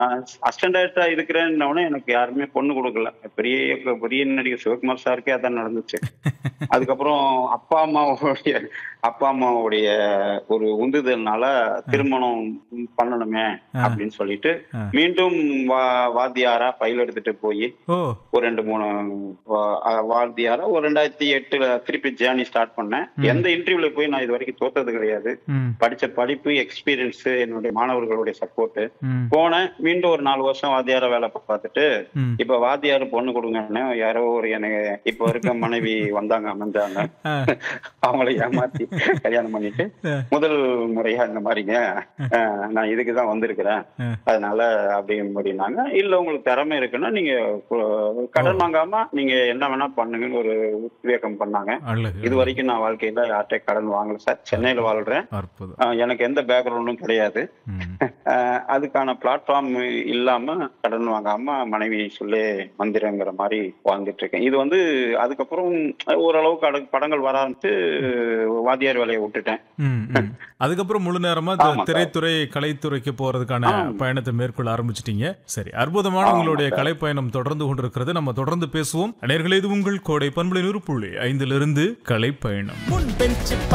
Assistant டைரக்டரா இருக்கிறேன்னு எனக்கு யாருமே பொண்ணு கொடுக்கல பெரிய பெரிய நடிகர் சிவகுமார் சாருக்கே அதான் நடந்துச்சு அதுக்கப்புறம் அப்பா அம்மாவுடைய அப்பா அம்மாவுடைய ஒரு உந்துதல்னால திருமணம் பண்ணணுமே ஆ. அப்படின்னு சொல்லிட்டு ஆ. மீண்டும் வா- வாத்தியாரா பயில் எடுத்துட்டு போய் ஓ ஒரு ரெண்டு மூணு வா- அஹ் வாத்தியாரா ஒரு ரெண்டாயிரத்தி எட்டுல திருப்பி ஜேர்னி ஸ்டார்ட் பண்ணேன் ம். எந்த இன்டர்வியூல போய் நான் இது வரைக்கும் தோத்தது கிடையாது ம் படிச்ச படிப்பு எக்ஸ்பீரியன்ஸ் என்னுடைய மாணவர்களுடைய சப்போர்ட் ம் போனேன் மீண்டும் ஒரு நாலு வருஷம் வாத்தியார வேலை பார்த்துட்டு ம் இப்ப வாத்தியார் பொண்ணு கொடுங்கன்னு யாரோ ஒரு எனக்கு இப்ப இருக்க மனைவி வந்தாங்க அமைஞ்சாங்க ஆ, அவங்கள ஏமாத்தி கல்யாணம் பண்ணிட்டு ஆ. முதல் முறையா இந்த மாதிரிங்க அஹ், நான் இதுக்கு தான் வந்திருக்கிறேன் ஆ. அதனால அப்படின்னாங்க இல்ல உங்களுக்கு திறமை இருக்குன்னா நீங்க கு- கடன் வாங்காம நீங்க என்ன வேணா பண்ணுங்கன்னு ஒரு உத்வேகம் பண்ணாங்க அழகு இது வரைக்கும் நான் வாழ்க்கையில யார்கிட்ட கடன் வாங்கல சார் சென்னையில வாழ்றேன் அற்புதம் அஹ், எனக்கு எந்த பேக்ரவுண்டும் கிடையாது ம் அஹ், அதுக்கான பிளாட்ஃபார்ம் இல்லாம கடன் வாங்காம மனைவி சொல்லி மந்திரங்கிற மாதிரி வாழ்ந்துட்டு இருக்கேன் இது வந்து அதுக்கப்புறம் ஓரளவுக்கு அட- படங்கள் வர ஆரம்பிச்சு வாத்தியார் வேலையை விட்டுட்டேன் ம், ம். அதுக்கப்புறம் முழு நேரமா தி- ஆமா சார். திரைத்துறை கலைத்துறைக்கு போறதுக்கான ஆமா. பயணத்தை மேற்கொள்ள ஆரம்பிச்சிட்டீங்க சரி அற்புதமான ஆமா உங்களுடைய சார். கலை பயணம் தொடர்ந்து கொண்டிருக்கிறது நம்ம தொடர்ந்து பேசுவோம் நேர்களே இது உங்கள் கோடை பண்புலை நூறு புள்ளி ஐந்திலிருந்து கலை பயணம் முன் பெஞ்சு